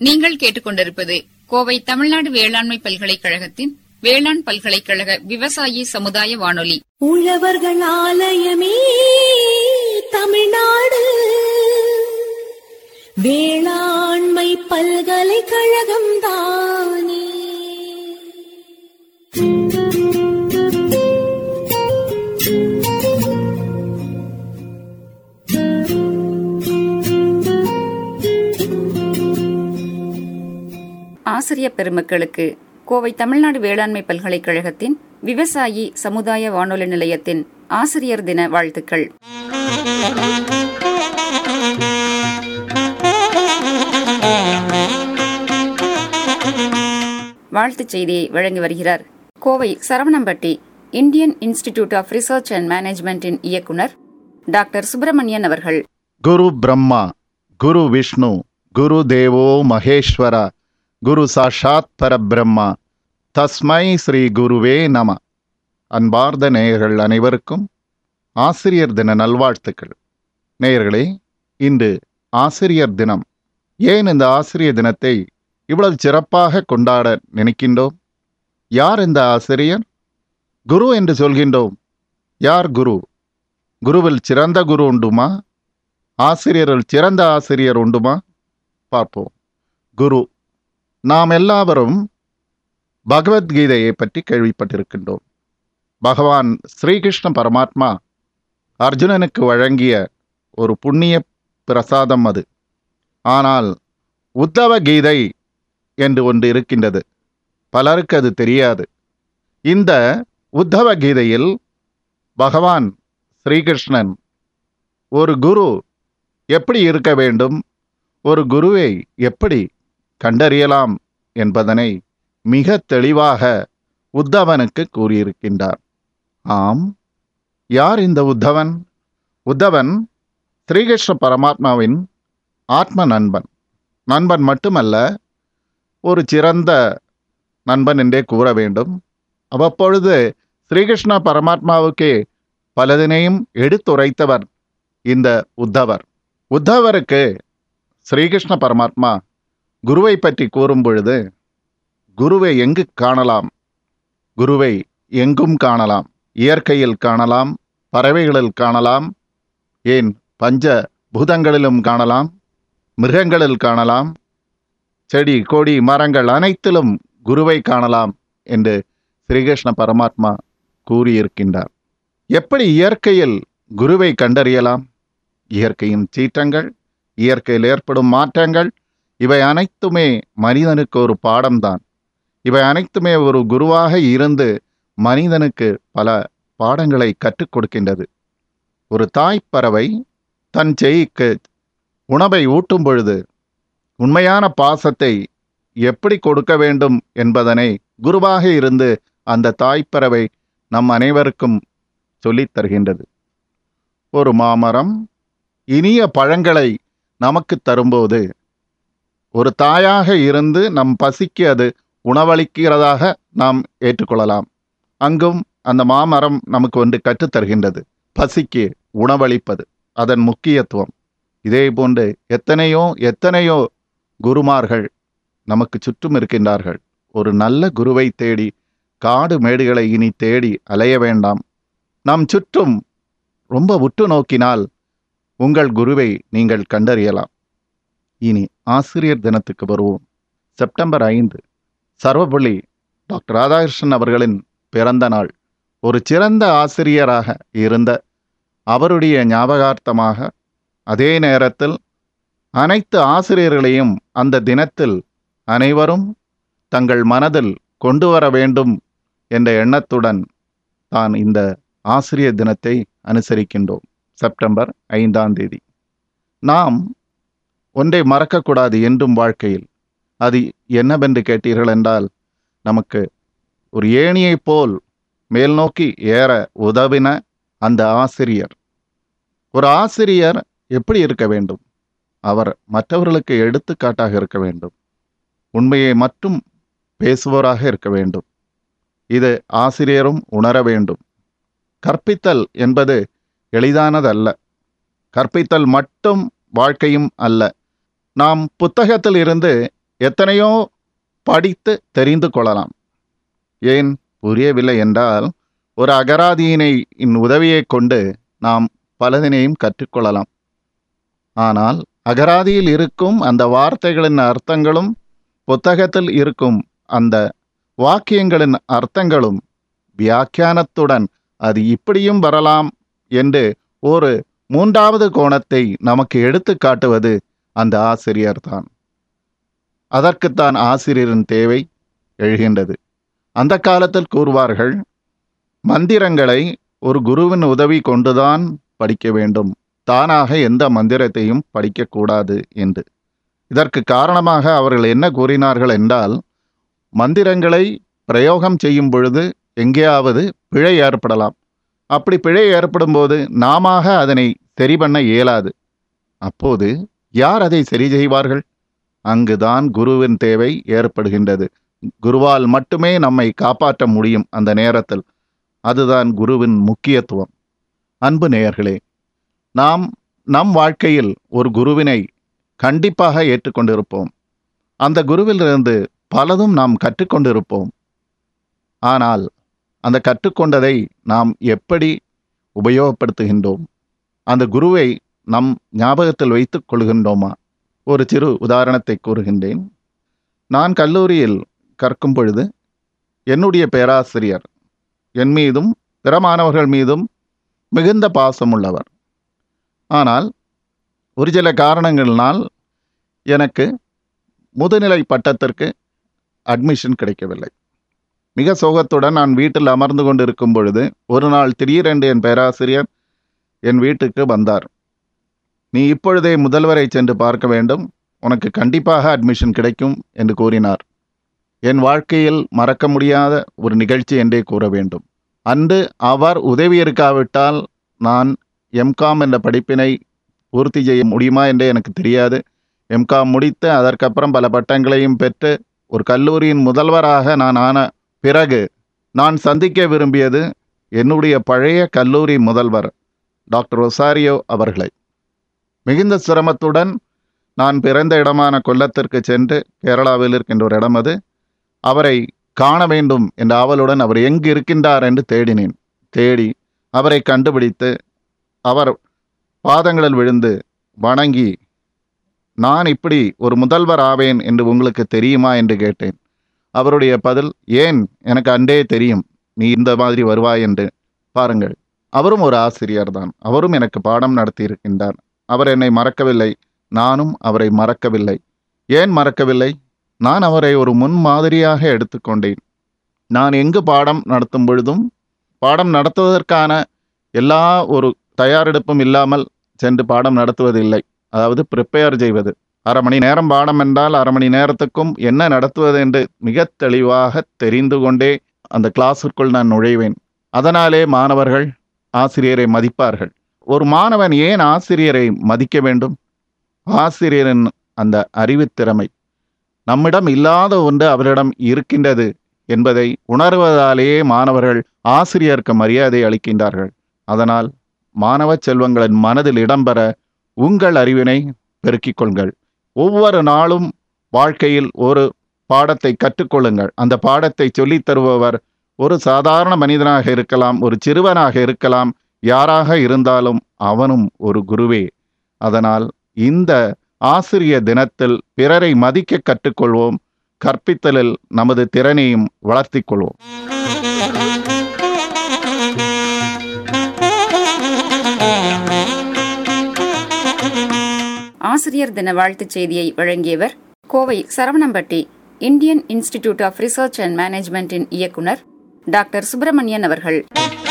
நீங்கள் கேட்டுக்கொண்டிருப்பது கோவை தமிழ்நாடு வேளாண்மை பல்கலைக்கழகத்தின் வேளாண் பல்கலைக்கழக விவசாயி சமுதாய வானொலி உழவர்கள் ஆலயமே தமிழ்நாடு வேளாண்மை பல்கலைக்கழகம் தானே ஆசிரியர் பெருமக்களுக்கு கோவை தமிழ்நாடு வேளாண்மை பல்கலைக்கழகத்தின் விவசாயி சமுதாய வானொலி நிலையத்தின் ஆசிரியர் தின வாழ்த்துக்கள் வாழ்த்துச் செய்தியை வழங்கி வருகிறார் Kovai Saravanampatti Indian Institute of Research and மேனேஜ்மெண்டின் இயக்குனர் டாக்டர் சுப்பிரமணியன் அவர்கள் குரு பிரம்மா குரு விஷ்ணு குரு தேவோ மகேஸ்வர குரு சாஷாத் பரபிரம்மா தஸ்மை ஸ்ரீ குருவே நம அன்பார்ந்த நேயர்கள் அனைவருக்கும் ஆசிரியர் தின நல்வாழ்த்துக்கள் நேயர்களே இன்று ஆசிரியர் தினம் ஏன் இந்த ஆசிரியர் தினத்தை இவ்வளவு சிறப்பாக கொண்டாட நினைக்கின்றோம் யார் இந்த ஆசிரியர் குரு என்று சொல்கின்றோம் யார் குரு குருவில் சிறந்த குரு உண்டுமா ஆசிரியரில் சிறந்த ஆசிரியர் உண்டுமா பார்ப்போம் குரு நாம் எல்லாவரும் பகவத்கீதையை பற்றி கேள்விப்பட்டிருக்கின்றோம் பகவான் ஸ்ரீகிருஷ்ண பரமாத்மா அர்ஜுனனுக்கு வழங்கிய ஒரு புண்ணிய பிரசாதம் அது ஆனால் உத்தவ கீதை என்று ஒன்று இருக்கின்றது பலருக்கு அது தெரியாது இந்த உத்தவ கீதையில் பகவான் ஸ்ரீகிருஷ்ணன் ஒரு குரு எப்படி இருக்க வேண்டும் ஒரு குருவை எப்படி கண்டறியலாம் என்பதனை மிக தெளிவாக உத்தவனுக்கு கூறியிருக்கின்றார் ஆம் யார் இந்த உத்தவன் உத்தவன் ஸ்ரீகிருஷ்ண பரமாத்மாவின் ஆத்ம நண்பன் நண்பன் மட்டுமல்ல ஒரு சிறந்த நண்பன் என்றே கூற வேண்டும் அவ்வப்பொழுது ஸ்ரீகிருஷ்ண பரமாத்மாவுக்கே பலதினையும் எடுத்துரைத்தவர் இந்த உத்தவர் உத்தவருக்கு ஸ்ரீகிருஷ்ண பரமாத்மா குருவை பற்றி கூறும் பொழுது குருவை எங்கு காணலாம் குருவை எங்கும் காணலாம் இயற்கையில் காணலாம் பறவைகளில் காணலாம் ஏன் பஞ்ச பூதங்களிலும் காணலாம் மிருகங்களில் காணலாம் செடி கொடி மரங்கள் அனைத்திலும் குருவை காணலாம் என்று ஸ்ரீகிருஷ்ண பரமாத்மா கூறியிருக்கின்றார் எப்படி இயற்கையில் குருவை கண்டறியலாம் இயற்கையின் சீற்றங்கள் இயற்கையில் ஏற்படும் மாற்றங்கள் இவை அனைத்துமே மனிதனுக்கு ஒரு பாடம்தான் இவை அனைத்துமே ஒரு குருவாக இருந்து மனிதனுக்கு பல பாடங்களை கற்றுக் கொடுக்கின்றது ஒரு தாய்ப்பறவை தன் செய்க்கு உணவை ஊட்டும் பொழுது உண்மையான பாசத்தை எப்படி கொடுக்க வேண்டும் என்பதனை குருவாக இருந்து அந்த தாய்ப்பறவை நம் அனைவருக்கும் சொல்லித் தருகின்றது ஒரு மாமரம் இனிய பழங்களை நமக்கு தரும்போது ஒரு தாயாக இருந்து நம் பசிக்கு அது உணவளிக்கிறதாக நாம் ஏற்றுக்கொள்ளலாம் அங்கும் அந்த மாமரம் நமக்கு ஒன்று கற்றுத் தருகின்றது பசிக்கு உணவளிப்பது அதன் முக்கியத்துவம் இதே போன்று எத்தனையோ எத்தனையோ குருமார்கள் நமக்கு சுற்றும் இருக்கின்றார்கள் ஒரு நல்ல குருவை தேடி காடு மேடுகளை இனி தேடி அலைய வேண்டாம் நம் சுற்றும் ரொம்ப உற்று நோக்கினால் உங்கள் குருவை நீங்கள் கண்டறியலாம் இனி ஆசிரியர் தினத்துக்கு வருவோம் செப்டம்பர் ஐந்து சர்வபள்ளி டாக்டர் ராதாகிருஷ்ணன் அவர்களின் பிறந்த நாள் ஒரு சிறந்த ஆசிரியராக இருந்த அவருடைய ஞாபகார்த்தமாக அதே நேரத்தில் அனைத்து ஆசிரியர்களையும் அந்த தினத்தில் அனைவரும் தங்கள் மனதில் கொண்டு வர வேண்டும் என்ற எண்ணத்துடன் தான் இந்த ஆசிரியர் தினத்தை அனுசரிக்கின்றோம் செப்டம்பர் ஐந்தாம் தேதி நாம் ஒன்றை மறக்கக்கூடாது என்றும் வாழ்க்கையில் அது என்னவென்று கேட்டீர்கள் என்றால் நமக்கு ஒரு ஏணியைப் போல் மேல் நோக்கி ஏற உதவின அந்த ஆசிரியர் ஒரு ஆசிரியர் எப்படி இருக்க வேண்டும் அவர் மற்றவர்களுக்கு எடுத்துக்காட்டாக இருக்க வேண்டும் உண்மையை மட்டும் பேசுவோராக இருக்க வேண்டும் இது ஆசிரியரும் உணர வேண்டும் கற்பித்தல் என்பது எளிதானதல்ல கற்பித்தல் மட்டும் வாழ்க்கையும் அல்ல நாம் புத்தகத்தில் இருந்து எத்தனையோ படித்து தெரிந்து கொள்ளலாம் ஏன் புரியவில்லை என்றால் ஒரு அகராதியினை இன் உதவியைக் கொண்டு நாம் பலதினையும் கற்றுக்கொள்ளலாம் ஆனால் அகராதியில் இருக்கும் அந்த வார்த்தைகளின் அர்த்தங்களும் புத்தகத்தில் இருக்கும் அந்த வாக்கியங்களின் அர்த்தங்களும் வியாக்கியானத்துடன் அது இப்படியும் வரலாம் என்று ஒரு மூன்றாவது கோணத்தை நமக்கு எடுத்து காட்டுவது அந்த ஆசிரியர்தான் அதற்குத்தான் ஆசிரியரின் தேவை எழுகின்றது அந்த காலத்தில் கூறுவார்கள் மந்திரங்களை ஒரு குருவின் உதவி கொண்டுதான் படிக்க வேண்டும் தானாக எந்த மந்திரத்தையும் படிக்கக்கூடாது என்று இதற்கு காரணமாக அவர்கள் என்ன கூறினார்கள் என்றால் மந்திரங்களை பிரயோகம் செய்யும் பொழுது எங்கேயாவது பிழை ஏற்படலாம் அப்படி பிழை ஏற்படும்போது நாம அதனை சரி பண்ண இயலாது அப்போது யார் அதை சரி செய்வார்கள் அங்குதான் குருவின் தேவை ஏற்படுகின்றது குருவால் மட்டுமே நம்மை காப்பாற்ற முடியும் அந்த நேரத்தில் அதுதான் குருவின் முக்கியத்துவம் அன்பு நேயர்களே நாம் நம் வாழ்க்கையில் ஒரு குருவினை கண்டிப்பாக ஏற்றுக்கொண்டிருப்போம் அந்த குருவிலிருந்து பலதும் நாம் கற்றுக்கொண்டிருப்போம் ஆனால் அந்த கற்றுக்கொண்டதை நாம் எப்படி உபயோகப்படுத்துகின்றோம் அந்த குருவை நம் ஞாபகத்தில் வைத்துக் கொள்கின்றோமா ஒரு சிறு உதாரணத்தை கூறுகின்றேன் நான் கல்லூரியில் கற்கும் பொழுது என்னுடைய பேராசிரியர் என் மீதும் பிற மாணவர்கள் மீதும் மிகுந்த பாசமுள்ளவர் ஆனால் ஒரு சில காரணங்களினால் எனக்கு முதுநிலை பட்டத்திற்கு அட்மிஷன் கிடைக்கவில்லை மிக சோகத்துடன் நான் வீட்டில் அமர்ந்து கொண்டிருக்கும் பொழுது ஒரு நாள் திடீரென்று என் பேராசிரியர் என் வீட்டுக்கு வந்தார் நீ இப்பொழுதே முதல்வரை சென்று பார்க்க வேண்டும் உனக்கு கண்டிப்பாக அட்மிஷன் கிடைக்கும் என்று கூறினார் என் வாழ்க்கையில் மறக்க முடியாத ஒரு நிகழ்ச்சி என்றே கூற வேண்டும் அன்று அவர் உதவி இருக்காவிட்டால் நான் எம்காம் என்ற படிப்பினை பூர்த்தி செய்ய முடியுமா என்றே எனக்கு தெரியாது எம்காம் முடித்து அதற்கப்புறம் பல பட்டங்களையும் பெற்று ஒரு கல்லூரியின் முதல்வராக நான் ஆன பிறகு நான் சந்திக்க விரும்பியது என்னுடைய பழைய கல்லூரி முதல்வர் டாக்டர் ரொசாரியோ அவர்களை மிகுந்த சிரமத்துடன் நான் பிறந்த இடமான கொல்லத்திற்கு சென்று கேரளாவில் இருக்கின்ற ஒரு இடம் அது அவரை காண வேண்டும் என்ற ஆவலுடன் அவர் எங்கு இருக்கின்றார் என்று தேடினேன் தேடி அவரை கண்டுபிடித்து அவர் பாதங்களில் விழுந்து வணங்கி நான் இப்படி ஒரு முதல்வர் ஆவேன் என்று உங்களுக்கு தெரியுமா என்று கேட்டேன் அவருடைய பதில் ஏன் எனக்கு அன்றே தெரியும் நீ இந்த மாதிரி வருவாய் என்று பாருங்கள் அவரும் ஒரு ஆசிரியர் தான் அவரும் எனக்கு பாடம் நடத்தி இருக்கின்றார் அவர் என்னை மறக்கவில்லை நானும் அவரை மறக்கவில்லை ஏன் மறக்கவில்லை நான் அவரை ஒரு முன்மாதிரியாக எடுத்துக்கொண்டேன் நான் எங்கு பாடம் நடத்தும் பொழுதும் பாடம் நடத்துவதற்கான எல்லா ஒரு தயாரெடுப்பும் இல்லாமல் சென்று பாடம் நடத்துவதில்லை அதாவது ப்ரிப்பேர் செய்வது அரை மணி நேரம் பாடம் என்றால் அரை மணி நேரத்துக்கும் என்ன நடத்துவது என்று மிக தெளிவாக தெரிந்து கொண்டே அந்த கிளாஸிற்குள் நான் நுழைவேன் அதனாலே மாணவர்கள் ஆசிரியரை மதிப்பார்கள் ஒரு மாணவன் ஏன் ஆசிரியரை மதிக்க வேண்டும் ஆசிரியரின் அந்த அறிவுத்திறமை நம்மிடம் இல்லாத ஒன்று அவரிடம் இருக்கின்றது என்பதை உணர்வதாலேயே மாணவர்கள் ஆசிரியருக்கு மரியாதை அளிக்கின்றார்கள் அதனால் மாணவ செல்வங்களின் மனதில் இடம்பெற உங்கள் அறிவினை பெருக்கிக் கொள்ளுங்கள் ஒவ்வொரு நாளும் வாழ்க்கையில் ஒரு பாடத்தை கற்றுக்கொள்ளுங்கள் அந்த பாடத்தை சொல்லித் தருபவர் ஒரு சாதாரண மனிதனாக இருக்கலாம் ஒரு சிறுவனாக இருக்கலாம் யாராக இருந்தாலும் அவனும் ஒரு குருவே அதனால் இந்த ஆசிரிய தினத்தில் பிறரை மதிக்க கற்றுக்கொள்வோம் கற்பித்தலில் நமது திறனையும் வளர்த்திக் கொள்வோம் ஆசிரியர் தின வாழ்த்துச் செய்தியை வழங்கியவர் Kovai Saravanampatti Indian Institute of Research and மேனேஜ்மெண்டின் இயக்குனர் டாக்டர் சுப்பிரமணியன் அவர்கள்